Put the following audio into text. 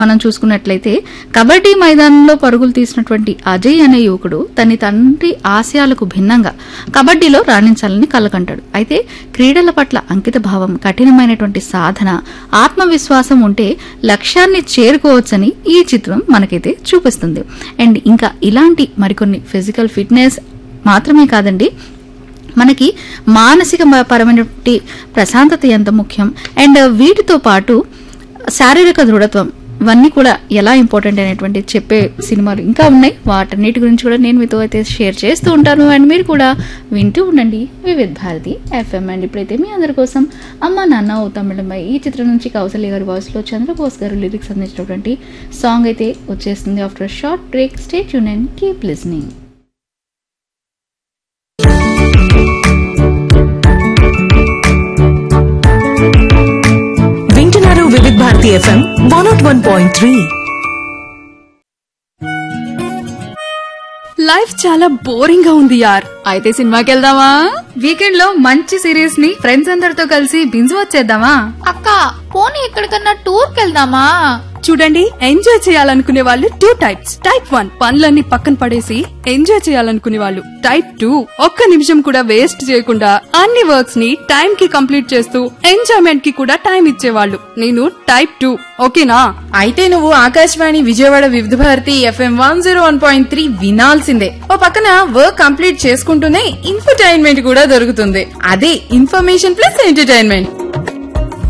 మనం చూసుకున్నట్లయితే కబడ్డీ మైదానంలో పరుగులు తీసినటువంటి అజయ్ అనే యువకుడు తన తండ్రి ఆశయాలకు భిన్నంగా కబడ్డీలో రాణించాలని కలకంటాడు అయితే క్రీడల పట్ల అంకిత భావం కఠినమైనటువంటి సాధన ఆత్మవిశ్వాసం ఉంటే లక్ష్యాన్ని చేరుకోవచ్చని ఈ చిత్రం మనకైతే చూపిస్తుంది అండ్ ఇంకా ఇలాంటి మరికొన్ని ఫిజికల్ ఫిట్నెస్ మాత్రమే కాదండి మనకి మానసిక మ- పరమైనటువంటి ప్రశాంతత ఎంత ముఖ్యం అండ్ వీటితో పాటు శారీరక దృఢత్వం ఇవన్నీ కూడా ఎలా ఇంపార్టెంట్ అనేటువంటి చెప్పే సినిమాలు ఇంకా ఉన్నాయి వాటన్నిటి గురించి కూడా నేను మీతో అయితే షేర్ చేస్తూ ఉంటాను అండ్ మీరు కూడా వింటూ ఉండండి వివిధ్ భారతి ఎఫ్ఎం అండ్ ఇప్పుడైతే మీ అందరి కోసం అమ్మ నాన్న ఓ తమిళంపై ఈ చిత్రం నుంచి కౌసల్య గారి వాయిస్లో చంద్రబోస్ గారు లిరిక్స్ అందించినటువంటి సాంగ్ అయితే వచ్చేస్తుంది ఆఫ్టర్ షార్ట్ బ్రేక్ స్టేట్ యూన్ అండ్ కీప్ లిస్నింగ్ వింటున్నారు Vividh Bharati FM one nought one point three life చాలా బోరింగ్ గా ఉంది యార్ అయితే సినిమాకి వెళ్దామా వీకెండ్ లో మంచి సిరీస్ ని ఫ్రెండ్స్ అందరితో కలిసి బింజు వచ్చేద్దామా అక్క పోనీ ఎక్కడికన్నా టూర్ కెళ్దామా చూడండి ఎంజాయ్ చేయాలనుకునే వాళ్ళు టూ టైప్స్ టైప్ వన్ పనులన్నీ పక్కన పడేసి ఎంజాయ్ చేయాలనుకునే వాళ్ళు టైప్ టూ ఒక్క నిమిషం కూడా వేస్ట్ చేయకుండా అన్ని వర్క్స్ ని టైం కి కంప్లీట్ చేస్తూ ఎంజాయ్మెంట్ కి కూడా టైం ఇచ్చేవాళ్ళు నేను టైప్ టూ ఓకేనా అయితే నువ్వు Akashvani Vijayawada Vividh Bharati FM one zero one point three వినాల్సిందే ఓ పక్కన వర్క్ కంప్లీట్ చేసుకుంటూనే ఇన్ఫర్టైన్మెంట్ కూడా దొరుకుతుంది అదే ఇన్ఫర్మేషన్ ప్లస్ ఎంటర్టైన్మెంట్